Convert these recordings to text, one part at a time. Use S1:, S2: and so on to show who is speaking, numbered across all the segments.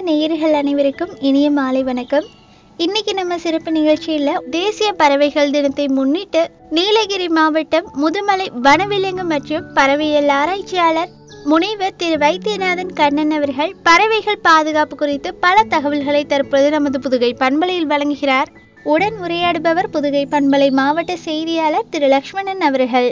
S1: நேயர்கள் அனைவருக்கும் இனிய மாலை வணக்கம் இன்னைக்கு நம்ம சிறப்பு நிகழ்ச்சியில் தேசிய பறவைகள் தினத்தை முன்னிட்டு நீலகிரி மாவட்டம் முதுமலை வனவிலங்கு மற்றும் பறவையியல் ஆராய்ச்சியாளர் முனைவர் திரு வைத்தியநாதன் கண்ணன் அவர்கள் பறவைகள் பாதுகாப்பு குறித்து பல தகவல்களை தற்போது நமது புதுகை பண்பலையில் வழங்குகிறார் உடன் உரையாடுபவர் புதுகை பண்பலை மாவட்ட செய்தியாளர் திரு லக்ஷ்மணன் அவர்கள்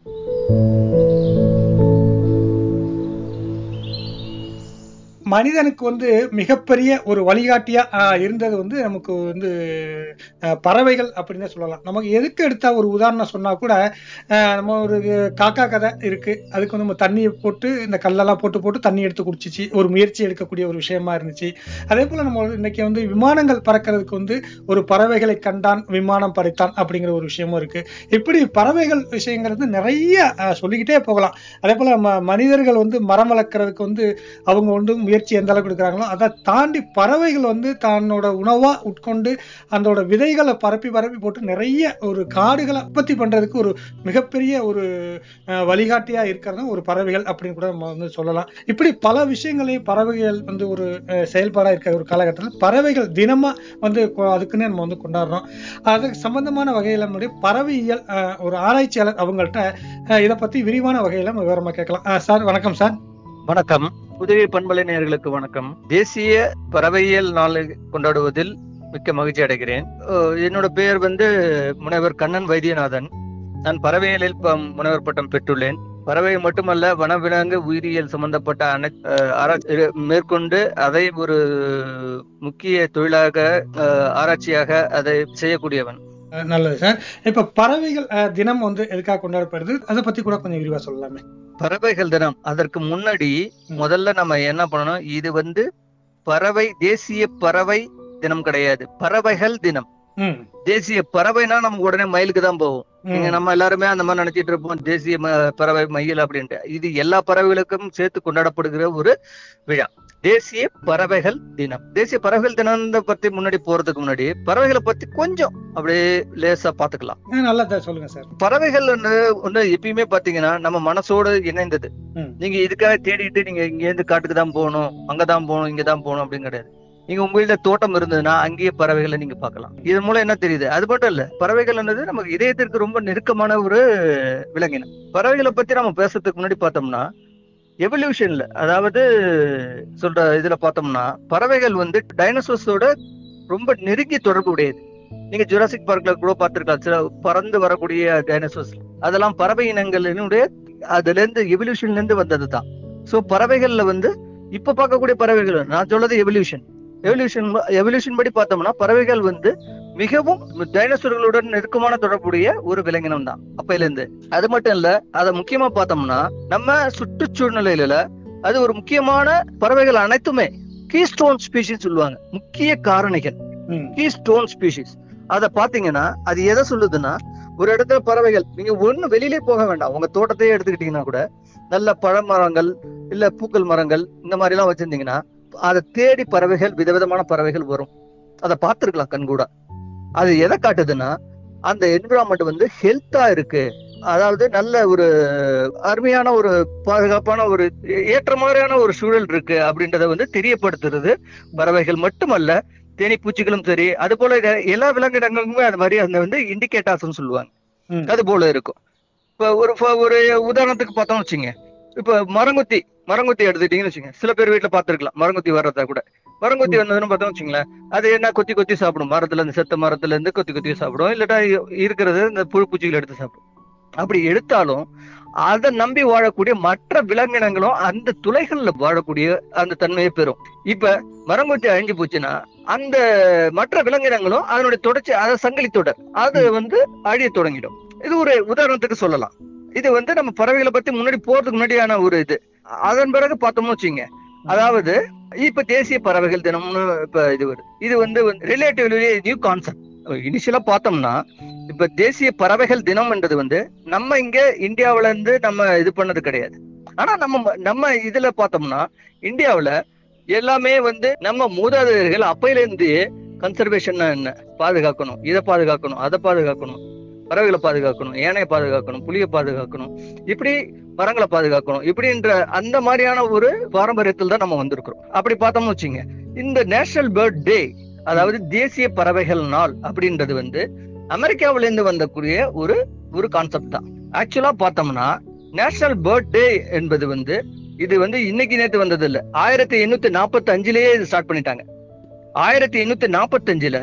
S2: மனிதனுக்கு வந்து மிகப்பெரிய ஒரு வழிகாட்டியா ஆஹ், இருந்தது வந்து நமக்கு வந்து ஆஹ், பறவைகள் அப்படின்னு சொல்லலாம் நமக்கு எதுக்கு எடுத்தா ஒரு உதாரணம் சொன்னா கூட ஆஹ், நம்ம ஒரு காக்கா கதை இருக்கு அதுக்கு வந்து நம்ம தண்ணியை போட்டு இந்த கல்லெல்லாம் போட்டு போட்டு தண்ணி எடுத்து குடிச்சிச்சு ஒரு முயற்சி எடுக்கக்கூடிய ஒரு விஷயமா இருந்துச்சு அதே போல நம்ம வந்து இன்னைக்கு வந்து விமானங்கள் பறக்கிறதுக்கு வந்து ஒரு பறவைகளை கண்டான் விமானம் படைத்தான் அப்படிங்கிற ஒரு விஷயமும் இருக்கு இப்படி பறவைகள் விஷயங்கிறது நிறைய ஆஹ், சொல்லிக்கிட்டே போகலாம் அதே போல ம- மனிதர்கள் வந்து மரம் வளர்க்கறதுக்கு வந்து அவங்க வந்து முயற்சி எந்த அளவுக்கு எடுக்கிறாங்களோ அதை தாண்டி பறவைகள் வந்து தன்னோட உணவா உட்கொண்டு அதோட விதைகளை பரப்பி பரப்பி போட்டு நிறைய ஒரு காடுகளை உற்பத்தி பண்றதுக்கு ஒரு மிகப்பெரிய ஒரு அஹ், வழிகாட்டியா இருக்கிறது ஒரு பறவைகள் அப்படின்னு கூட நம்ம வந்து சொல்லலாம் இப்படி பல விஷயங்களையும் பறவைகள் வந்து ஒரு அஹ், செயல்பாடா இருக்கிற ஒரு காலகட்டத்தில் பறவைகள் தினமா வந்து கொ- அதுக்குன்னு நம்ம வந்து கொண்டாடுறோம் அதுக்கு சம்பந்தமான வகையில நம்முடைய பறவையியல் அஹ், ஒரு ஆராய்ச்சியாளர் அவங்கள்ட்ட அஹ், இதை பத்தி விரிவான வகையில நம்ம விவரமா கேட்கலாம் அஹ், சார் வணக்கம் சார்
S3: வணக்கம் புதுவை பண்பலை நேயர்களுக்கு வணக்கம் தேசிய பறவையியல் நாளை கொண்டாடுவதில் மிக்க மகிழ்ச்சி அடைகிறேன் அஹ் என்னோட பெயர் வந்து முனைவர் கண்ணன் வைத்தியநாதன் நான் பறவையியலில் ப- முனைவர் பட்டம் பெற்றுள்ளேன் பறவை மட்டுமல்ல வனவிலங்கு உயிரியல் சம்பந்தப்பட்ட அனைத்து ஆராய்ச்சி மேற்கொண்டு அதை ஒரு முக்கிய தொழிலாக அஹ், ஆராய்ச்சியாக அதை செய்யக்கூடியவன்
S2: அஹ் நல்லது சார் இப்ப பறவைகள் அஹ், தினம் வந்து எதுக்காக கொண்டாடப்படுது அதை பத்தி கூட கொஞ்சம் விரிவா சொல்லலாமே
S3: பறவைகள் தினம் அதற்கு முன்னாடி முதல்ல நம்ம என்ன பண்ணணும் இது வந்து பறவை தேசிய பறவை தினம் கிடையாது பறவைகள் தினம்
S2: ம்,
S3: தேசிய பறவைனா நமக்கு உடனே மயிலுக்கு தான் போவோம்
S2: ம்,
S3: நீங்க நம்ம எல்லாருமே அந்த மாதிரி நினைச்சிட்டு இருப்போம் தேசிய ம- பறவை மயில் அப்படின்ட்டு இது எல்லா பறவைகளுக்கும் சேர்த்து கொண்டாடப்படுகிற ஒரு விழா தேசிய பறவைகள் தினம் தேசிய பறவைகள் தினம் பத்தி முன்னாடி போறதுக்கு முன்னாடி பறவைகளை பத்தி கொஞ்சம் அப்படியே லேசா பாத்துக்கலாம்
S2: அஹ் நல்லதா சொல்லுங்க சார்
S3: பறவைகள் வந்து ஒண்ணு எப்பயுமே பாத்தீங்கன்னா நம்ம மனசோடு இணைந்தது
S2: ம்.
S3: நீங்க இதுக்காக தேடிட்டு நீங்க இங்க இருந்து காட்டுக்கு தான் போகணும் அங்கதான் போகணும் இங்கதான் போகணும் அப்படின்னு கிடையாது நீங்க உங்க வீட்டுல தோட்டம் இருந்ததுன்னா அங்கேயே பறவைகளை நீங்க பார்க்கலாம் இது மூலம் என்ன தெரியுது அது மட்டும் இல்ல பறவைகள் என்னது நமக்கு இதயத்திற்கு ரொம்ப நெருக்கமான ஒரு விலங்கினம் பறவைகளை பத்தி நம்ம பேசுறதுக்கு முன்னாடி பார்த்தோம்னா எவல்யூஷன்ல அதாவது சொல்ற இதுல பார்த்தோம்னா பறவைகள் வந்து டைனோசர்ஸோட ரொம்ப நெருங்கிய தொடர்பு உடையது நீங்க ஜுராசிக் பார்க்ல கூட பார்த்திருக்கலாம் சில பறந்து வரக்கூடிய டைனோசர்ஸ் அதெல்லாம் பறவை இனங்களினுடைய அதுல இருந்து எவல்யூஷன்ல இருந்து வந்ததுதான் சோ பறவைகள்ல வந்து இப்ப பார்க்கக்கூடிய பறவைகள் நான் சொல்றது எவல்யூஷன் எவல்யூஷன் எவல்யூஷன் படி பார்த்தோம்னா பறவைகள் வந்து மிகவும் டைனோசர்களுடன் நெருக்கமான தொடர்புடைய ஒரு விலங்கினம் தான் அப்பையில இருந்து அது மட்டும் இல்ல அதை முக்கியமா பார்த்தோம்னா நம்ம சுற்றுச்சூழ்நிலையில அது ஒரு முக்கியமான பறவைகள் அனைத்துமே கீஸ்டோன் ஸ்பீஷிஸ் சொல்லுவாங்க முக்கிய காரணிகள்
S2: ம்,
S3: கீஸ்டோன் ஸ்பீஷிஸ் அத பாத்தீங்கன்னா அது எதை சொல்லுதுன்னா ஒரு இடத்துல பறவைகள் நீங்க ஒண்ணு வெளியிலே போக வேண்டாம் உங்க தோட்டத்தையே எடுத்துக்கிட்டீங்கன்னா கூட நல்ல பழ மரங்கள் இல்ல பூக்கள் மரங்கள் இந்த மாதிரி எல்லாம் வச்சிருந்தீங்கன்னா அதை தேடி பறவைகள் விதவிதமான பறவைகள் வரும் அதை பார்த்திருக்கலாம் கண்கூட அது எதை காட்டுதுன்னா அந்த என்விரான்மெண்ட் வந்து ஹெல்த்தா இருக்கு அதாவது நல்ல ஒரு அருமையான ஒரு பாதுகாப்பான ஒரு ஏற்ற மாதிரியான ஒரு சூழல் இருக்கு அப்படின்றத வந்து தெரியப்படுத்துறது பறவைகள் மட்டுமல்ல தேனி பூச்சிகளும் சரி அது போல எ- எல்லா விலங்கினங்களுமே அது மாதிரி அந்த வந்து இண்டிகேட்டர்ஸ் சொல்லுவாங்க
S2: ம்.
S3: அது போல இருக்கும் இப்ப ஒரு ஃப- ஒரு உதாரணத்துக்கு பார்த்தோம்னு வச்சுங்க இப்ப மரங்கொத்தி மரங்கொத்தி எடுத்துட்டீங்கன்னு வச்சுங்க சில பேர் வீட்டுல பார்த்திருக்கலாம் மரங்கொத்தி வர்றதா கூட மரங்கொத்தி வந்ததுன்னு பார்த்தோம் வச்சுங்களேன் அது என்ன கொத்தி கொத்தி சாப்பிடும் மரத்துல இருந்து செத்த மரத்துல இருந்து கொத்தி கொத்தி சாப்பிடும் இல்லட்டா இ- இருக்கிறது இந்த புழு பூச்சிகள் எடுத்து சாப்பிடும் அப்படி எடுத்தாலும் அதை நம்பி வாழக்கூடிய மற்ற விலங்கினங்களும் அந்த துளைகள்ல வாழக்கூடிய அந்த தன்மையை பெறும் இப்ப மரங்கொத்தி அழிஞ்சு போச்சுன்னா அந்த மற்ற விலங்கினங்களும் அதனுடைய தொடர்ச்சி அதை சங்கிலி தொடர் அது வந்து அழிய தொடங்கிடும் இது ஒரு உதாரணத்துக்கு சொல்லலாம் இது வந்து நம்ம பறவைகளை பத்தி முன்னாடி போறதுக்கு முன்னாடியான ஒரு இது அதன் பிறகு பார்த்தோம்னு வச்சுங்க அதாவது இப்ப தேசிய பறவைகள் தினம்னு இப்ப இது வருது இது வந்து ரிலேட்டிவ்லி நியூ கான்செப்ட் இனிஷியலா பார்த்தோம்னா இப்ப தேசிய பறவைகள் தினம்ன்றது வந்து நம்ம இங்க இந்தியாவுல இருந்து நம்ம இது பண்ணது கிடையாது ஆனா நம்ம நம்ம இதுல பார்த்தோம்னா இந்தியாவுல எல்லாமே வந்து நம்ம மூதாதையர்கள் அப்பையில இருந்து கன்சர்வேஷன் என்ன பாதுகாக்கணும் இதை பாதுகாக்கணும் அதை பாதுகாக்கணும் பறவைகளை பாதுகாக்கணும் யானையை பாதுகாக்கணும் புலியை பாதுகாக்கணும் இப்படி மரங்களை பாதுகாக்கணும் இப்படின்ற அந்த மாதிரியான ஒரு பாரம்பரியத்தில் தான் நம்ம வந்திருக்கிறோம் அப்படி பார்த்தோம்னு வச்சுங்க இந்த நேஷனல் பேர்ட் டே அதாவது தேசிய பறவைகள் நாள் அப்படின்றது வந்து அமெரிக்காவில இருந்து வந்தக்கூடிய ஒரு ஒரு கான்செப்ட் தான் ஆக்சுவலா பார்த்தோம்னா நேஷனல் பேர்ட் டே என்பது வந்து இது வந்து இன்னைக்கு நேத்து வந்தது இல்ல ஆயிரத்தி எண்ணூத்தி நாற்பத்தி அஞ்சுலயே இது ஸ்டார்ட் பண்ணிட்டாங்க ஆயிரத்தி எண்ணூத்தி நாற்பத்தி அஞ்சுல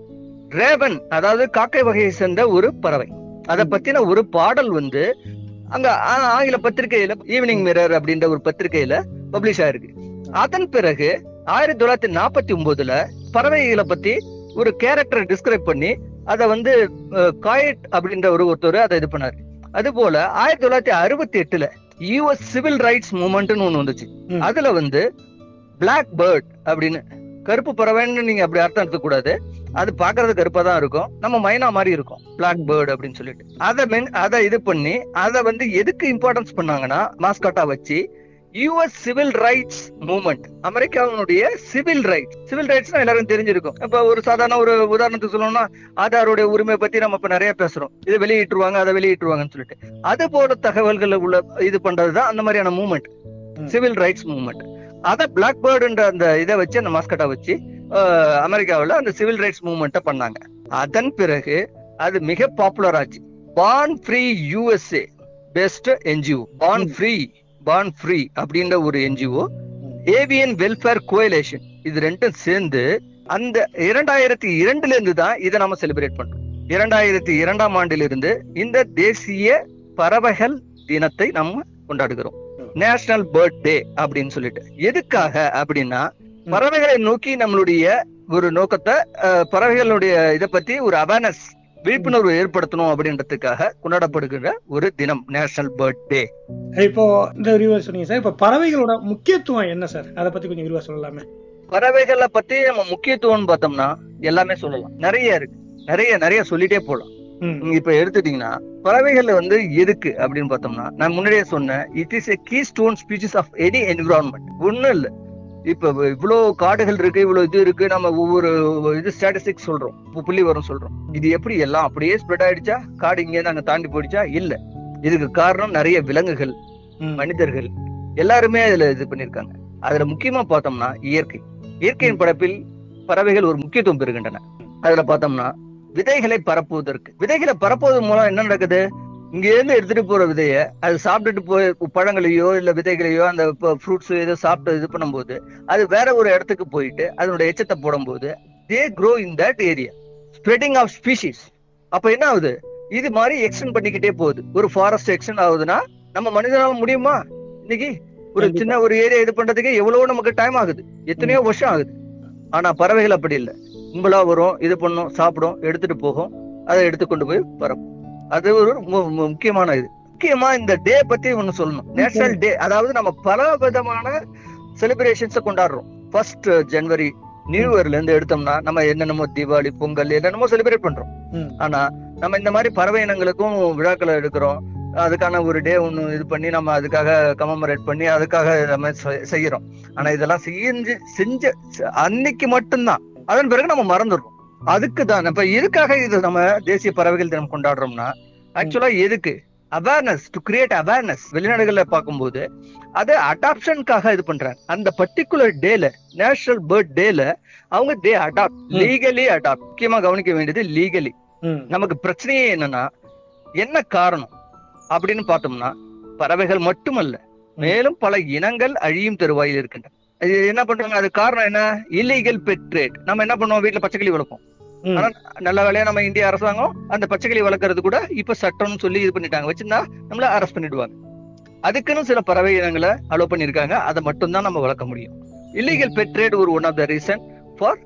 S3: ரேவன் அதாவது காக்கை வகையை சேர்ந்த ஒரு பறவை அதை பத்தின ஒரு பாடல் வந்து அங்க ஆ- ஆங்கில பத்திரிகையில ஈவினிங் மிரர் அப்படின்ற ஒரு பத்திரிகையில பப்ளிஷ் ஆயிருக்கு அதன் பிறகு ஆயிரத்தி தொள்ளாயிரத்தி நாற்பத்தி ஒன்பதுல பறவைகளை பத்தி ஒரு கேரக்டர் டிஸ்கிரைப் பண்ணி அதை வந்து காயட் அப்படின்ற ஒரு ஒருத்தர் அதை இது பண்ணாரு அது போல ஆயிரத்தி தொள்ளாயிரத்தி அறுபத்தி எட்டுல யூஎஸ் சிவில் ரைட்ஸ் மூவ்மெண்ட்னு ஒண்ணு வந்துச்சு
S2: ம்.
S3: அதுல வந்து பிளாக் பேர்ட் அப்படின்னு கருப்பு பறவைன்னு நீங்க அப்படி அர்த்தம் எடுத்துக்க கூடாது அது பாக்குறது கருப்பா தான் இருக்கும் நம்ம மைனா மாதிரி இருக்கும் பிளாக் பேர்ட் அப்படின்னு சொல்லிட்டு அதை மென் அதை இது பண்ணி அதை வந்து எதுக்கு இம்பார்ட்டன்ஸ் பண்ணாங்கன்னா மாஸ்காட்டா வச்சு யூஎஸ் சிவில் ரைட்ஸ் மூவ்மெண்ட் அமெரிக்காவினுடைய சிவில் ரைட்ஸ் சிவில் ரைட்ஸ்னா எல்லாரும் தெரிஞ்சிருக்கும் இப்ப ஒரு சாதாரண ஒரு உதாரணத்துக்கு சொல்லணும்னா ஆதாருடைய உரிமை பத்தி நம்ம இப்ப நிறைய பேசுறோம் இதை வெளியிட்டுருவாங்க அதை வெளியிட்டுருவாங்கன்னு சொல்லிட்டு அது போல தகவல்கள் உள்ள இது பண்றதுதான் அந்த மாதிரியான மூவ்மெண்ட்
S2: ம்.
S3: சிவில் ரைட்ஸ் மூவ்மெண்ட் அத பிளாக் பேர்டுன்ற அந்த இதை வச்சு அந்த மாஸ்கட்டா வச்சு அஹ், அமெரிக்காவுல அந்த சிவில் ரைட்ஸ் மூவ்மெண்ட்டை பண்ணாங்க அதன் பிறகு அது மிக பாப்புலர் ஆச்சு ban free USA best NGO ban
S2: ம்.
S3: ஃப்ரீ பான் ஃப்ரீ அப்படின்ற ஒரு என்ஜிஓ ஏவியன் வெல்ஃபேர் கோயலேஷன் இது ரெண்டும் சேர்ந்து அந்த இரண்டாயிரத்தி இரண்டுல இருந்து தான் இதை நம்ம செலிப்ரேட் பண்றோம் இரண்டாயிரத்தி இரண்டாம் ஆண்டிலிருந்து இந்த தேசிய பறவைகள் தினத்தை நம்ம கொண்டாடுகிறோம் நேஷனல் பேர்ட் டே அப்படின்னு சொல்லிட்டு எதுக்காக அப்படின்னா பறவைகளை நோக்கி நம்மளுடைய ஒரு நோக்கத்தை அஹ், பறவைகளுடைய இதை பத்தி ஒரு அவேர்னஸ் விழிப்புணர்வு ஏற்படுத்தணும் அப்படின்றதுக்காக கொண்டாடப்படுகிற ஒரு தினம் நேஷனல் பேர்ட் டே
S2: இப்போ இந்த விரிவா சொன்னீங்க சார் இப்ப பறவைகளோட முக்கியத்துவம் என்ன சார் அதை பத்தி கொஞ்சம் விரிவா சொல்லலாமே
S3: பறவைகளை பத்தி நம்ம முக்கியத்துவம்னு பார்த்தோம்னா எல்லாமே சொல்லலாம் நிறைய இருக்கு நிறைய நிறைய சொல்லிட்டே போலாம்
S2: ம்.
S3: நீங்க இப்ப எடுத்துட்டீங்கன்னா பறவைகள் வந்து எதுக்கு அப்படின்னு பார்த்தோம்னா நான் முன்னாடியே சொன்னேன் it is a keystone speeches of any environment ஒண்ணும் இல்ல இப்ப இவ்வளவு காடுகள் இருக்கு இவ்வளவு இது இருக்கு நம்ம ஒவ்வொரு இது ஸ்டாட்டிஸ்டிக்ஸ் சொல்றோம் இப்ப புள்ளி வரும் சொல்றோம் இது எப்படி எல்லாம் அப்படியே ஸ்ப்ரெட் ஆயிடுச்சா காடு இங்கே நாங்க தாண்டி போயிடுச்சா இல்ல இதுக்கு காரணம் நிறைய விலங்குகள்
S2: ம்.
S3: மனிதர்கள் எல்லாருமே அதுல இது பண்ணிருக்காங்க அதுல முக்கியமா பார்த்தோம்னா இயற்கை இயற்கையின் படைப்பில் பறவைகள் ஒரு முக்கியத்துவம் பெறுகின்றன அதுல பார்த்தோம்னா விதைகளை பரப்புவதற்கு விதைகளை பரப்புவதன் மூலம் என்ன நடக்குது இங்க இருந்து எடுத்துட்டு போற விதைய அது சாப்பிட்டுட்டு போய் பழங்களையோ இல்ல விதைகளையோ அந்த ஃப்ரூட்ஸ் ஏதோ சாப்பிட்டு இது பண்ணும்போது அது வேற ஒரு இடத்துக்கு போயிட்டு அதனுடைய எச்சத்தை போடும்போது they grow in that area spreading of species அப்ப என்ன ஆகுது இது மாதிரி எக்ஸ்டெண்ட் பண்ணிக்கிட்டே போகுது ஒரு ஃபாரஸ்ட் எக்ஸ்டெண்ட் ஆகுதுன்னா நம்ம மனிதனால முடியுமா இன்னைக்கு ஒரு
S2: கண்டிப்பா.
S3: சின்ன ஒரு ஏரியா இது பண்றதுக்கு எவ்வளவோ நமக்கு டைம் ஆகுது எத்தனையோ வருஷம் ஆகுது ஆனா பறவைகள் அப்படி இல்லை கும்பலா வரும் இது பண்ணும் சாப்பிடும் எடுத்துட்டு போகும் அதை எடுத்து கொண்டு போய் பரப்பும் அது ஒரு மு- மு- முக்கியமான இது முக்கியமா இந்த டே பத்தி ஒண்ணு சொல்லணும் நேஷனல் டே அதாவது நம்ம பல விதமான செலிப்ரேஷன்ஸை கொண்டாடுறோம் ஃபர்ஸ்ட் ஜனவரி நியூ இயர்ல இருந்து எடுத்தோம்னா நம்ம என்னென்னமோ தீபாவளி பொங்கல் என்னென்னமோ செலிப்ரேட் பண்றோம்
S2: ம்.
S3: ஆனா நம்ம இந்த மாதிரி பறவை இனங்களுக்கும் விழாக்களை எடுக்கிறோம் அதுக்கான ஒரு டே ஒண்ணு இது பண்ணி நம்ம அதுக்காக கமமரேட் பண்ணி அதுக்காக நம்ம செ- செய்யறோம் ஆனா இதெல்லாம் செஞ்சு செஞ்ச செ- அன்னைக்கு மட்டும்தான் அதன் பிறகு நம்ம மறந்துடுறோம் அதுக்கு தான் இப்ப எதுக்காக இது நம்ம தேசிய பறவைகள் தினம் கொண்டாடுறோம்னா ஆக்சுவலா எதுக்கு அவேர்னஸ் டு கிரியேட் அவேர்னஸ் வெளிநாடுகள்ல பார்க்கும்போது அது அடாப்ஷனுக்காக இது பண்றாங்க அந்த பர்டிகுலர் டேல நேஷனல் பேர்ட் டேல அவங்க தே அடாப்ட்
S2: ம்.
S3: லீகலி அடாப்ட் முக்கியமா கவனிக்க வேண்டியது லீகலி
S2: ம்.
S3: நமக்கு பிரச்சனையே என்னன்னா என்ன காரணம் அப்படின்னு பார்த்தோம்னா பறவைகள் மட்டுமல்ல மேலும் பல இனங்கள் அழியும் தருவாயில் இருக்கின்றன அது என்ன பண்றாங்க அது காரணம் என்ன இல்லீகல் பெட் ட்ரேட் நம்ம என்ன பண்ணுவோம் வீட்டுல பச்சைக்கிளி வளர்ப்போம்
S2: ம்.
S3: ஆனா நல்ல வேலையா நம்ம இந்திய அரசாங்கம் அந்த பச்சைக்கிளி வளர்க்கறது கூட இப்ப சட்டம்னு சொல்லி இது பண்ணிட்டாங்க வச்சிருந்தா நம்மள அரெஸ்ட் பண்ணிடுவாங்க அதுக்குன்னு சில பறவை இனங்களை அலோ பண்ணிருக்காங்க அதை மட்டும்தான் நம்ம வளர்க்க முடியும் இல்லீகல் பெட் ட்ரேட் ஒரு one of the reason for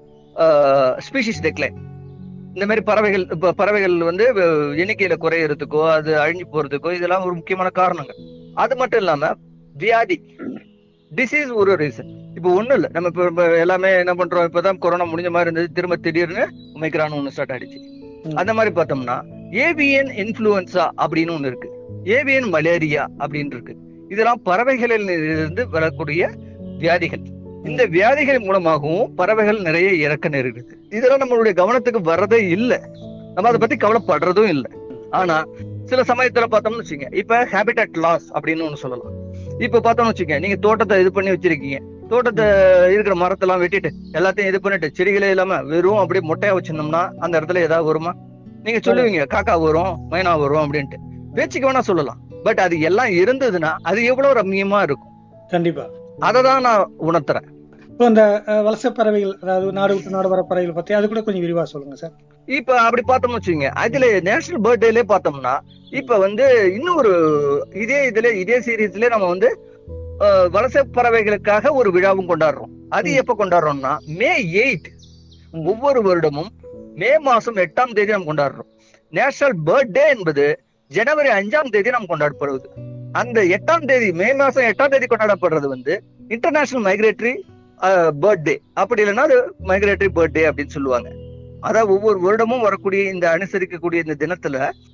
S3: species decline இந்த மாதிரி பறவைகள் இப்ப பறவைகள் வந்து அஹ், எண்ணிக்கையில குறையறதுக்கோ அது அழிஞ்சு போறதுக்கோ இதெல்லாம் ஒரு முக்கியமான காரணங்கள் அது மட்டும் இல்லாம வியாதி டிசீஸ் ஒரு ரீசன் இப்போ ஒண்ணும் இல்ல நம்ம இப்ப இப்ப எல்லாமே என்ன பண்றோம் இப்பதான் கொரோனா முடிஞ்ச மாதிரி இருந்தது திரும்ப திடீர்னு ஒமைக்ரான் ஒண்ணு ஸ்டார்ட் ஆயிடுச்சு
S2: ம்.
S3: அந்த மாதிரி பார்த்தோம்னா ஏவியன் இன்ஃபுளுன்சா அப்படின்னு ஒண்ணு இருக்கு ஏவியன் மலேரியா அப்படின்னு இருக்கு இதெல்லாம் பறவைகளில் இருந்து வரக்கூடிய வியாதிகள் இந்த வியாதிகள் மூலமாகவும் பறவைகள் நிறைய இறக்க நேருகிறது இதெல்லாம் நம்மளுடைய கவனத்துக்கு வர்றதே இல்ல நம்ம அதை பத்தி கவலைப்படுறதும் இல்ல ஆனா சில சமயத்துல பார்த்தோம்னு வச்சுங்க இப்ப ஹேபிடட் லாஸ் அப்படின்னு ஒண்ணு சொல்லலாம் இப்ப பார்த்தோம்னு வச்சுங்க நீங்க தோட்டத்தை இது பண்ணி வச்சிருக்கீங்க தோட்டத்தை இருக்கிற மரத்தெல்லாம் வெட்டிட்டு எல்லாத்தையும் இது பண்ணிட்டு செடிகளே இல்லாம வெறும் அப்படியே மொட்டையா வச்சிருந்தோம்னா அந்த இடத்துல ஏதாவது வருமா நீங்க சொல்லுவீங்க காக்கா வரும் மைனா வரும் அப்படின்ட்டு பேச்சுக்கு வேணா சொல்லலாம் பட் அது எல்லாம் இருந்ததுன்னா அது எவ்வளவு ரம்மியமா இருக்கும்
S2: கண்டிப்பா
S3: அதை தான் நான் உணர்த்துறேன்
S2: இப்போ இந்த அஹ், வலசை பறவைகள் அதாவது நாடு விட்டு நாடு வர பறவைகள் பத்தி அது கூட கொஞ்சம் விரிவா சொல்லுங்க சார்
S3: இப்ப அப்படி பார்த்தோம்னு வச்சுங்க அதுல நேஷனல் பர்த்டேலே பார்த்தோம்னா இப்ப வந்து இன்னொரு இதே இதுல இதே சீரீஸ்ல நம்ம வந்து அஹ், வலசை பறவைகளுக்காக ஒரு விழாவும் கொண்டாடுறோம் அது
S2: ம்.
S3: எப்ப கொண்டாடுறோம்னா மே எயிட் ஒவ்வொரு வருடமும் மே மாசம் எட்டாம் தேதி நம்ம கொண்டாடுறோம் நேஷனல் பர்த்டே என்பது ஜனவரி அஞ்சாம் தேதி நம்ம கொண்டாடப்படுவது அந்த எட்டாம் தேதி மே மாசம் எட்டாம் தேதி கொண்டாடப்படுறது வந்து இன்டர்நேஷனல் மைக்ரேட்டரி பர்த்டே அப்படி இல்லைன்னா அது மைக்ரேட்டரி பர்த்டே அப்படின்னு சொல்லுவாங்க அதாவது ஒவ்வொரு வருடமும் வரக்கூடிய இந்த அனுசரிக்கக்கூடிய இந்த தினத்துல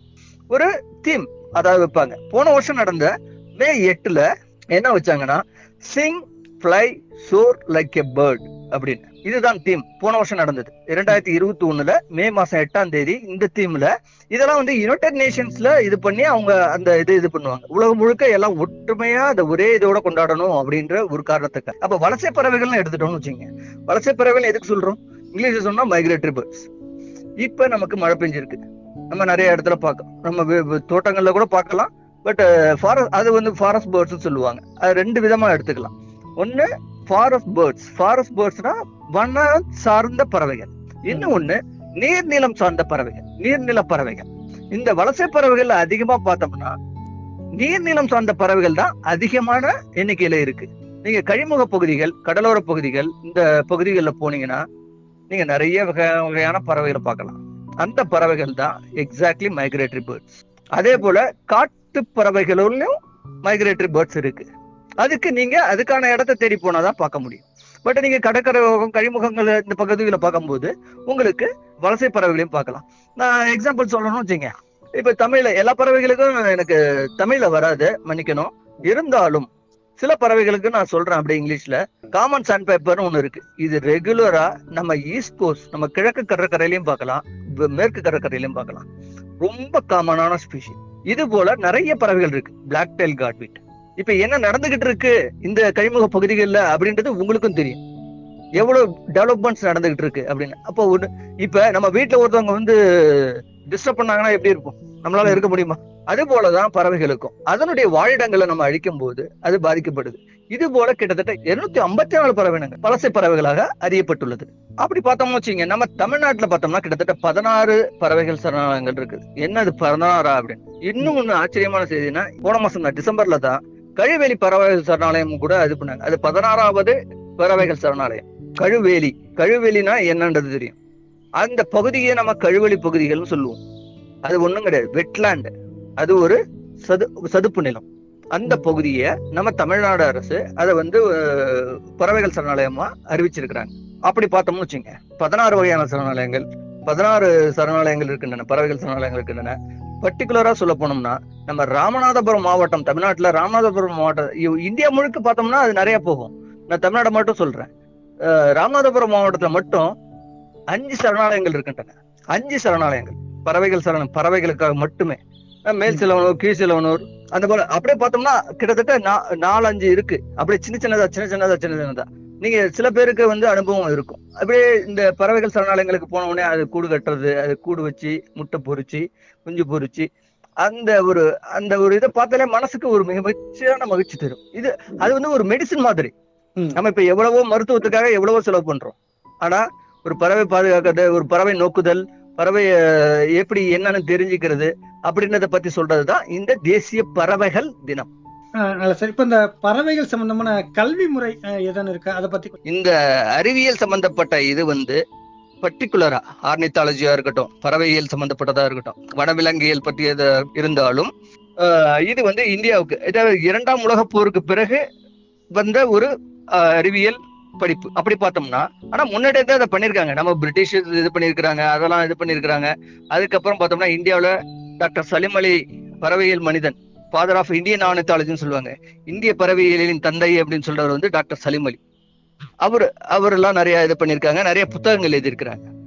S3: ஒரு தீம் அதாவது வைப்பாங்க போன வருஷம் நடந்த மே எட்டுல என்ன வச்சாங்கன்னா sing fly soar like a bird அப்படின்னு இதுதான் தீம் போன வருஷம் நடந்தது இரண்டாயிரத்தி இருபத்தி ஒண்ணுல மே மாசம் எட்டாம் தேதி இந்த தீம்ல இதெல்லாம் வந்து யுனைடெட் நேஷன்ஸ்ல இது பண்ணி அவங்க அந்த இது இது பண்ணுவாங்க உலகம் முழுக்க எல்லாம் ஒற்றுமையா அந்த ஒரே இதோட கொண்டாடணும் அப்படின்ற ஒரு காரணத்துக்கு அப்ப வலசை பறவைகள்னு எடுத்துட்டோம்னு வச்சுங்க வலசை பறவைகள் எதுக்கு சொல்றோம் இங்கிலீஷ்ல சொன்னா மைக்ரேட்டரி பேர்ட்ஸ் இப்ப நமக்கு மழை பெஞ்சிருக்கு நம்ம நிறைய இடத்துல பார்க்கலாம் நம்ம வே- வே- தோட்டங்கள்ல கூட பார்க்கலாம் பட் ஃபாரஸ்ட் அது வந்து ஃபாரஸ்ட் பேர்ட்ஸ் சொல்லுவாங்க அது ரெண்டு விதமா எடுத்துக்கலாம் ஒன்னு ஃபாரஸ்ட் பேர்ட்ஸ் ஃபாரஸ்ட் பேர்ட்ஸ்னா வன சார்ந்த பறவைகள் இன்னும் ஒண்ணு நீர்நிலம் சார்ந்த பறவைகள் நீர்நில பறவைகள் இந்த வலசை பறவைகள் அதிகமா பார்த்தோம்னா நீர்நிலம் சார்ந்த பறவைகள் தான் அதிகமான எண்ணிக்கையில இருக்கு நீங்க கழிமுக பகுதிகள் கடலோர பகுதிகள் இந்த பகுதிகளில் போனீங்கன்னா நீங்க நிறைய வகை வகையான பறவைகளை பார்க்கலாம் அந்த பறவைகள் தான் எக்ஸாக்ட்லி மைக்ரேட்டரி பேர்ட்ஸ் அதே போல காட்டு பறவைகளிலும் மைக்ரேட்டரி பேர்ட்ஸ் இருக்கு அதுக்கு நீங்க அதுக்கான இடத்தை தேடி போனாதான் பார்க்க முடியும் பட் நீங்க கடற்கரை ஓரம், கழிமுகங்கள் இந்த பகுதிகளை பார்க்கும்போது உங்களுக்கு வலசை பறவைகளையும் பார்க்கலாம் நான் எக்ஸாம்பிள் சொல்லணும்னு வச்சுங்க இப்ப தமிழ்ல எல்லா பறவைகளுக்கும் எனக்கு தமிழ்ல வராது மன்னிக்கணும் இருந்தாலும் சில பறவைகளுக்கு நான் சொல்றேன் அப்படியே இங்கிலீஷ்ல காமன் சாண்ட் பேப்பர்னு ஒண்ணு இருக்கு இது ரெகுலரா நம்ம ஈஸ்ட் கோஸ்ட் நம்ம கிழக்கு கடற்கரையிலயும் பார்க்கலாம் வெ- மேற்கு கடற்கரையிலயும் பார்க்கலாம் ரொம்ப காமனான ஸ்பீஷி இது போல நிறைய பறவைகள் இருக்கு பிளாக் டெயில் காட்விட் இப்ப என்ன நடந்துகிட்டு இருக்கு இந்த கழிமுக பகுதிகளில் அப்படின்றது உங்களுக்கும் தெரியும் எவ்வளவு டெவலப்மெண்ட்ஸ் நடந்துகிட்டு இருக்கு அப்படின்னு அப்போ ஒண்ணு இப்ப நம்ம வீட்டுல ஒருத்தவங்க வந்து டிஸ்டர்ப் பண்ணாங்கன்னா எப்படி இருக்கும் நம்மளால இருக்க முடியுமா அது போலதான் பறவைகளுக்கும் அதனுடைய வாழிடங்களை நம்ம அழிக்கும் போது அது பாதிக்கப்படுது இது போல கிட்டத்தட்ட 254 ஐம்பத்தி நாலு பறவைனங்கள் பலசை பறவைகளாக அறியப்பட்டுள்ளது அப்படி பார்த்தோம்னு வச்சுங்க நம்ம தமிழ்நாட்டுல பார்த்தோம்னா கிட்டத்தட்ட பதினாறு பறவைகள் சரணாலயங்கள் இருக்குது என்னது பதினாறா அப்படின்னு இன்னும் ஒண்ணு ஆச்சரியமான செய்தினா போன மாசம் தான் டிசம்பர்ல தான் கழுவேலி பறவைகள் சரணாலயம் கூட இது பண்ணாங்க அது பதினாறாவது பறவைகள் சரணாலயம் கழுவேலி கழுவேலினா என்னன்றது தெரியும் அந்த பகுதியை நம்ம கழுவெளி பகுதிகள்னு சொல்லுவோம் அது ஒண்ணும் கிடையாது வெட்லாண்ட் அது ஒரு சது சதுப்பு நிலம் அந்த பகுதியை நம்ம தமிழ்நாடு அரசு அதை வந்து அஹ், பறவைகள் சரணாலயமா அறிவிச்சிருக்கிறாங்க அப்படி பார்த்தோம்னு வச்சுங்க பதினாறு வகையான சரணாலயங்கள் பதினாறு சரணாலயங்கள் இருக்கின்றன பறவைகள் சரணாலயங்கள் இருக்கின்றன பர்டிகுலரா சொல்ல போனோம்னா நம்ம ராமநாதபுரம் மாவட்டம் தமிழ்நாட்டுல ராமநாதபுரம் மாவட்டம் இ- இந்தியா முழுக்க பார்த்தோம்னா அது நிறைய போகும் நான் தமிழ்நாடு மட்டும் சொல்றேன் அஹ், ராமநாதபுரம் மாவட்டத்துல மட்டும் அஞ்சு சரணாலயங்கள் இருக்கின்றன அஞ்சு சரணாலயங்கள் பறவைகள் சரணம் பறவைகளுக்காக மட்டுமே அஹ் மேல் சிலவனூர் கீழ் சிலவனூர் அந்த போல அப்படியே பார்த்தோம்னா கிட்டத்தட்ட நா- நாலஞ்சு இருக்கு அப்படியே சின்ன சின்னதா சின்ன சின்னதா சின்ன சின்னதா நீங்க சில பேருக்கு வந்து அனுபவம் இருக்கும் அப்படியே இந்த பறவைகள் சரணாலயங்களுக்கு போன உடனே அது கூடு கட்டுறது அது கூடு வச்சு முட்டை பொரிச்சு குஞ்சு பொரிச்சு அந்த ஒரு அந்த ஒரு இதை பார்த்தாலே மனசுக்கு ஒரு மிக மகிழ்ச்சியான மகிழ்ச்சி தரும் இது அது வந்து ஒரு மெடிசின் மாதிரி
S2: ம்.
S3: நம்ம இப்ப எவ்வளவோ மருத்துவத்துக்காக எவ்வளவோ செலவு பண்றோம் ஆனா ஒரு பறவை பாதுகாக்கிறது ஒரு பறவை நோக்குதல் பறவை அஹ், எப்படி என்னன்னு தெரிஞ்சுக்கிறது அப்படின்றத பத்தி சொல்றதுதான் இந்த தேசிய பறவைகள் தினம்
S2: ஆஹ் நல்ல சார் இப்ப இந்த பறவைகள் சம்பந்தமான கல்வி முறை ஆஹ் ஏதாவது இருக்கா அதை பத்தி கொஞ்சம்
S3: இந்த அறிவியல் சம்பந்தப்பட்ட இது வந்து பர்டிகுலரா ஆர்னித்தாலஜியா இருக்கட்டும் பறவையியல் சம்பந்தப்பட்டதா இருக்கட்டும் வனவிலங்கியல் பற்றியது இருந்தாலும் ஆஹ், இது வந்து இந்தியாவுக்கு அதாவது இரண்டாம் உலகப் போருக்கு பிறகு வந்த ஒரு ஆஹ், அறிவியல் படிப்பு அப்படி பார்த்தோம்னா ஆனா முன்னாடி இருந்து அதை பண்ணிருக்காங்க நம்ம பிரிட்டிஷ் இது பண்ணிருக்காங்க அதெல்லாம் இது பண்ணிருக்காங்க அதுக்கப்புறம் பார்த்தோம்னா இந்தியாவுல டாக்டர் சலிம் அலி பறவையியல் மனிதன் ஃபாதர் ஆஃப் இந்தியன் ஆர்னித்தாலஜின்னு சொல்லுவாங்க இந்திய பறவையியலின் தந்தை அப்படின்னு சொல்றவர் வந்து டாக்டர் சலிம் அலி அவர் அவரெல்லாம் நிறைய இது பண்ணிருக்காங்க நிறைய புத்தகங்கள் எழுதியிருக்கிறாங்க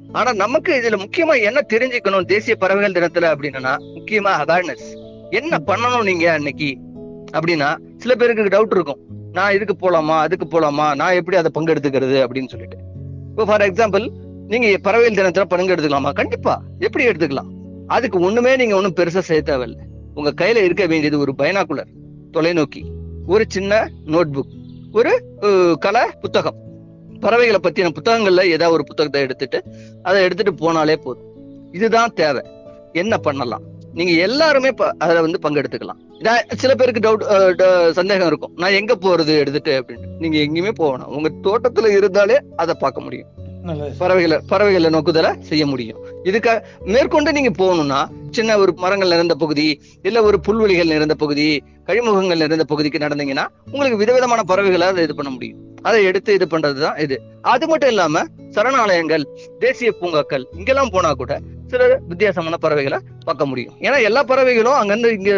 S3: ஆனா நமக்கு இதுல முக்கியமா என்ன தெரிஞ்சுக்கணும் தேசிய பறவைகள் தினத்துல அப்படின்னா முக்கியமா அவேர்னஸ் என்ன பண்ணணும் நீங்க அன்னைக்கு அப்படின்னா சில பேருக்கு டவுட் இருக்கும் நான் இதுக்கு போலாமா அதுக்கு போலாமா நான் எப்படி அதை பங்கெடுத்துக்கிறது அப்படின்னு சொல்லிட்டு இப்போ ஃபார் எக்ஸாம்பிள் நீங்க பறவைகள் தினத்துல பங்கெடுத்துக்கலாமா கண்டிப்பா எப்படி எடுத்துக்கலாம் அதுக்கு ஒண்ணுமே நீங்க ஒண்ணும் பெருசா செய்ய தேவையில்லை உங்க கையில இருக்க வேண்டியது ஒரு பைனாகுலர் தொலைநோக்கி ஒரு சின்ன நோட் புக் ஒரு அஹ், கலை புத்தகம் பறவைகளை பத்தின புத்தகங்கள்ல ஏதாவது ஒரு புத்தகத்தை எடுத்துட்டு அதை எடுத்துட்டு போனாலே போதும் இதுதான் தேவை என்ன பண்ணலாம் நீங்க எல்லாருமே ப- அதுல வந்து பங்கெடுத்துக்கலாம் நான் சில பேருக்கு டவுட் சந்தேகம் இருக்கும் நான் எங்க போறது எடுத்துட்டு அப்படின்ட்டு நீங்க எங்கேயுமே போகணும் உங்க தோட்டத்துல இருந்தாலே அதை பார்க்க முடியும்
S2: நல்லது சார்.
S3: பறவைகளை பறவைகளை நோக்குதலை செய்ய முடியும் இதுக்கு மேற்கொண்டு நீங்க போகணும்னா சின்ன ஒரு மரங்கள் நிறைந்த பகுதி இல்ல ஒரு புல்வெளிகள் நிறைந்த பகுதி கழிமுகங்கள் நிறைந்த பகுதிக்கு நடந்தீங்கன்னா உங்களுக்கு விதவிதமான பறவைகளை அதை இது பண்ண முடியும் அதை எடுத்து இது பண்றதுதான் இது அது மட்டும் இல்லாம சரணாலயங்கள் தேசிய பூங்காக்கள் இங்கெல்லாம் போனா கூட சில வித்தியாசமான பறவைகளை பார்க்க முடியும் ஏன்னா எல்லா பறவைகளும் அங்கிருந்து இங்க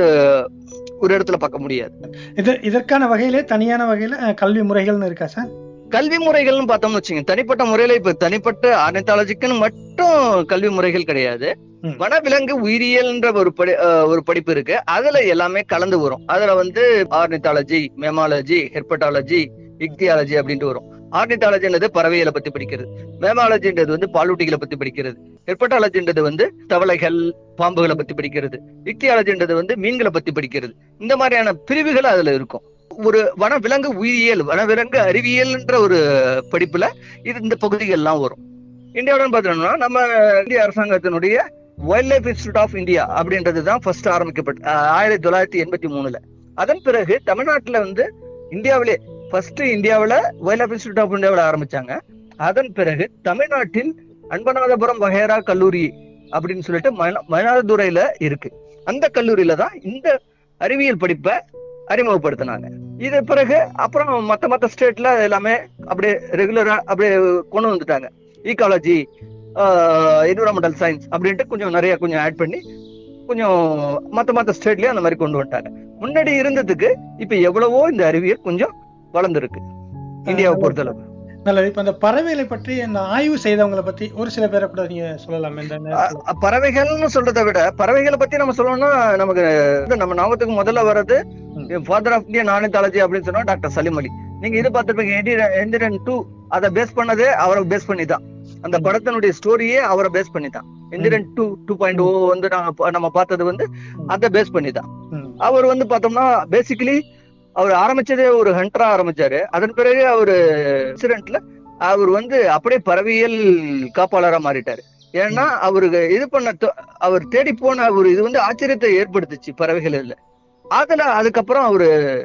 S3: ஒரு இடத்துல பார்க்க முடியாது
S2: இது இதற்கான வகையிலே தனியான வகையில அஹ், கல்வி முறைகள்னு இருக்கா சார்
S3: கல்வி முறைகள்னு பார்த்தோம்னு வச்சுங்க தனிப்பட்ட முறையில இப்ப தனிப்பட்ட ஆர்னித்தாலஜிக்குன்னு மட்டும் கல்வி முறைகள் கிடையாது
S2: ம்.
S3: வனவிலங்கு உயிரியல்ன்ற ஒரு படி அஹ் ஒரு படிப்பு இருக்கு அதுல எல்லாமே கலந்து வரும் அதுல வந்து ஆர்னித்தாலஜி மெமாலஜி ஹெர்பட்டாலஜி இக்தியாலஜி அப்படின்ட்டு வரும் ஆர்னித்தாலஜின்றது பறவைகளை பத்தி படிக்கிறது மேமாலஜின்றது வந்து பாலூட்டிகளை பத்தி படிக்கிறது ஹெர்பட்டாலஜின்றது வந்து தவளைகள் பாம்புகளை பத்தி படிக்கிறது இக்தியாலஜின்றது வந்து மீன்களை பத்தி படிக்கிறது இந்த மாதிரியான பிரிவுகள் அதுல இருக்கும் ஒரு வனவிலங்கு உயிரியல் வனவிலங்கு அறிவியல்ன்ற ஒரு படிப்புல இது இந்த பகுதிகள்லாம் வரும் இந்தியாவுடன் பார்த்தோம்னா நம்ம இந்திய அரசாங்கத்தினுடைய wildlife institute of India அப்படின்றது தான் ஃபர்ஸ்ட் ஆரம்பிக்கப்பட்ட அஹ், ஆயிரத்தி தொள்ளாயிரத்தி எண்பத்தி மூணுல அதன் பிறகு தமிழ்நாட்டுல வந்து இந்தியாவிலே ஃபர்ஸ்ட் இந்தியாவுல வைல்ட் லைஃப் இன்ஸ்டியூட் ஆஃப் இந்தியாவில் ஆரம்பிச்சாங்க அதன் பிறகு தமிழ்நாட்டில் அன்பநாதபுரம் வகைரா கல்லூரி அப்படின்னு சொல்லிட்டு மயிலா- மயிலாடுதுறையில இருக்கு அந்த கல்லூரியில தான் இந்த அறிவியல் படிப்பை அறிமுகப்படுத்தினாங்க இது பிறகு அப்புறம் மத்த மத்த ஸ்டேட்ல எல்லாமே அப்படியே ரெகுலரா அப்படியே கொண்டு வந்துட்டாங்க ஈகாலஜி என்விரான்மெண்டல் சயின்ஸ் அப்படின்ட்டு கொஞ்சம் நிறைய கொஞ்சம் ஆட் பண்ணி கொஞ்சம் மத்த மத்த ஸ்டேட்லயும் அந்த மாதிரி கொண்டு வந்துட்டாங்க முன்னாடி இருந்ததுக்கு இப்ப எவ்வளவோ இந்த அறிவியல் கொஞ்சம் வளர்ந்துருக்கு இந்தியாவை பொறுத்தளவு
S2: நல்லது இப்ப அந்த பறவைகளை பற்றி இந்த ஆய்வு செய்தவங்களை பத்தி ஒரு சில பேரை கூட நீங்க சொல்லலாம் இந்த நேரத்துல.
S3: அ- பறவைகள்னு சொல்றதை விட பறவைகளை பத்தி நம்ம சொல்லணும்னா நமக்கு இது நம்ம ஞாபகத்துக்கு முதல்ல வர்றது
S2: ம்.
S3: ஃபாதர் ஆஃப் இந்தியன் ஆர்னித்தாலஜி அப்படின்னு சொன்னா டாக்டர் சலீம் அலி நீங்க இது பார்த்திருப்பீங்க எந்திரன் டூ அதை பேஸ் பண்ணதே அவரை பேஸ் பண்ணி தான் அந்த படத்தினுடைய ஸ்டோரியே அவரை பேஸ் பண்ணி தான் Enthiran two two point O வந்து நாங்க பா- நம்ம பார்த்தது வந்து அதை பேஸ் பண்ணி தான்
S2: ம்.
S3: அவர் வந்து பார்த்தோம்னா பேசிக்கலி அவர் ஆரம்பிச்சதே ஒரு ஹண்டரா ஆரம்பிச்சாரு அதன் பிறகு அவரு இன்சிடென்ட்ல அவர் வந்து அப்படியே பறவையியல் காப்பாளரா மாறிட்டாரு ஏன்னா அவருக்கு இது பண்ண தொ- அவர் தேடி போன ஒரு இது வந்து ஆச்சரியத்தை ஏற்படுத்துச்சு பறவைகள் இல்ல அதுல அதுக்கப்புறம் அவரு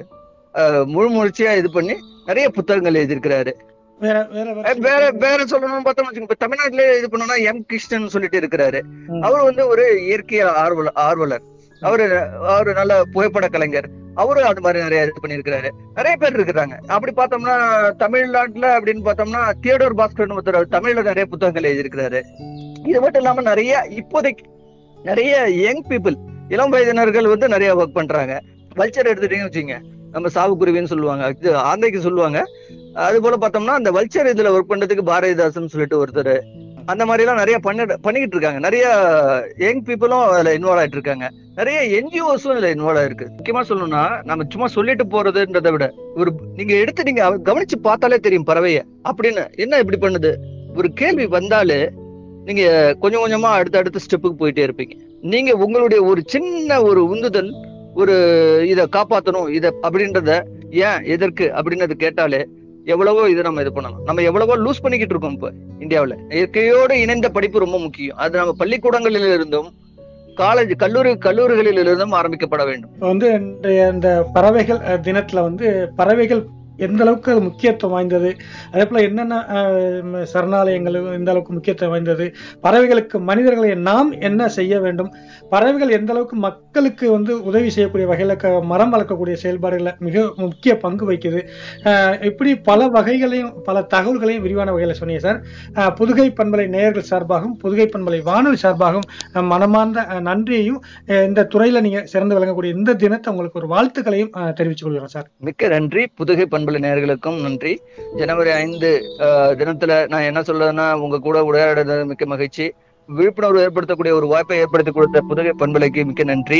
S3: அஹ், முழு முயற்சியா இது பண்ணி நிறைய புத்தகங்கள் எழுதியிருக்கிறாரு
S2: வேற வேற
S3: அஹ், வேற வேற சொல்லணும்னு பார்த்தோம்னு வச்சுக்கோங்க இப்ப தமிழ்நாட்டுல இது பண்ணோம்னா எம் கிருஷ்ணன் சொல்லிட்டு இருக்கிறாரு
S2: ம்.
S3: அவர் வந்து ஒரு இயற்கை ஆர்வலர் ஆர்வலர் அவரு அவரு நல்ல புகைப்பட கலைஞர் அவரும் அது மாதிரி நிறைய இது பண்ணியிருக்கிறாரு நிறைய பேர் இருக்கிறாங்க அப்படி பார்த்தோம்னா தமிழ்நாட்டுல அப்படின்னு பார்த்தோம்னா தியோடோர் பாஸ்கர் ஒருத்தர் தமிழ்ல நிறைய புத்தகங்கள் எழுதியிருக்கிறாரு இது மட்டும் இல்லாம நிறைய இப்போதைக்கு நிறைய யங் பீப்புள் இளம் வயதினர்கள் வந்து நிறைய ஒர்க் பண்றாங்க வல்ச்சர் எடுத்துட்டீங்கன்னு வச்சுங்க நம்ம சாவுக்குருவின்னு சொல்லுவாங்க இது ஆந்தைக்கு சொல்லுவாங்க அது போல பார்த்தோம்னா அந்த வல்ச்சர் இதுல ஒர்க் பண்றதுக்கு பாரதிதாசன் சொல்லிட்டு ஒருத்தர் அந்த மாதிரி எல்லாம் நிறைய பண்ண பண்ணிக்கிட்டு இருக்காங்க நிறைய யங் பீப்புளும் அதுல இன்வால்வ் ஆயிட்டு இருக்காங்க நிறைய என்ஜிஓஸும் இதுல இன்வால்வ் ஆயிருக்கு முக்கியமா சொல்லணும்னா நம்ம சும்மா சொல்லிட்டு போறதுன்றதை விட ஒரு நீங்க எடுத்து நீங்க அவ- கவனிச்சு பார்த்தாலே தெரியும் பறவைய அப்படின்னு என்ன இப்படி பண்ணுது ஒரு கேள்வி வந்தாலே நீங்க கொஞ்சம் கொஞ்சமா அடுத்த அடுத்த ஸ்டெப்புக்கு போயிட்டே இருப்பீங்க நீங்க உங்களுடைய ஒரு சின்ன ஒரு உந்துதல் ஒரு இத காப்பாத்தணும் இத அப்படின்றத ஏன் எதற்கு அப்படின்றது கேட்டாலே எவ்வளவோ இதை நம்ம இது பண்ணலாம் நம்ம எவ்வளவோ லூஸ் பண்ணிக்கிட்டு இருக்கோம் இப்ப இந்தியாவுல இயற்கையோடு இணைந்த படிப்பு ரொம்ப முக்கியம் அது நம்ம பள்ளிக்கூடங்களில் இருந்தும் காலேஜ் கல்லூரி கல்லூரிகளில் இருந்தும் ஆரம்பிக்கப்பட வேண்டும்
S2: இப்ப வந்து இன்றைய இந்த பறவைகள் அஹ், தினத்துல வந்து பறவைகள் எந்த அளவுக்கு அது முக்கியத்துவம் வாய்ந்தது அதே போல என்னென்ன அஹ், சரணாலயங்கள் எந்த அளவுக்கு முக்கியத்துவம் வாய்ந்தது பறவைகளுக்கு மனிதர்களை நாம் என்ன செய்ய வேண்டும் பறவைகள் எந்த அளவுக்கு மக்களுக்கு வந்து உதவி செய்யக்கூடிய வகையில க- மரம் வளர்க்கக்கூடிய செயல்பாடுகளை மிக முக்கிய பங்கு வகிக்குது அஹ், இப்படி பல வகைகளையும் பல தகவல்களையும் விரிவான வகையில சொன்னீங்க சார் அஹ், புதுகை பண்பலை நேயர்கள் சார்பாகவும் புதுகை பண்பலை வானொலி சார்பாகவும் அஹ், மனமார்ந்த அஹ், நன்றியையும் அஹ், இந்த துறையில நீங்க சிறந்து விளங்கக்கூடிய இந்த தினத்தை உங்களுக்கு ஒரு வாழ்த்துக்களையும் அஹ், தெரிவித்துக் கொள்கிறோம் சார்
S3: மிக்க நன்றி புதுகை பண்பலை பண்பலை நேயர்களுக்கும் நன்றி ஜனவரி ஐந்து ஆஹ், தினத்துல நான் என்ன சொல்றதுன்னா உங்க கூட உரையாடுறது மிக்க மகிழ்ச்சி விழிப்புணர்வு ஏற்படுத்தக்கூடிய ஒரு வாய்ப்பை ஏற்படுத்தி கொடுத்த புதுகை பண்பலைக்கு மிக்க நன்றி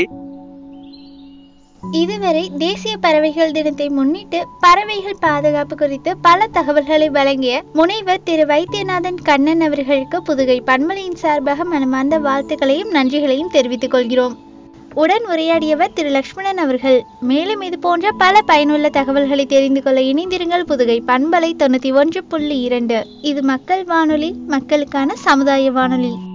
S1: இதுவரை தேசிய பறவைகள் தினத்தை முன்னிட்டு பறவைகள் பாதுகாப்பு குறித்து பல தகவல்களை வழங்கிய முனைவர் திரு வைத்தியநாதன் கண்ணன் அவர்களுக்கு புதுகை பன்மலையின் சார்பாக மனமார்ந்த வாழ்த்துக்களையும் நன்றிகளையும் தெரிவித்துக் கொள்கிறோம் உடன் உரையாடியவர் திரு லக்ஷ்மணன் அவர்கள் மேலும் இது போன்ற பல பயனுள்ள தகவல்களை தெரிந்து கொள்ள இணைந்திருங்கள் புதுகை பண்பலை தொண்ணூத்தி ஒன்று புள்ளி இரண்டு இது மக்கள் வானொலி மக்களுக்கான சமுதாய வானொலி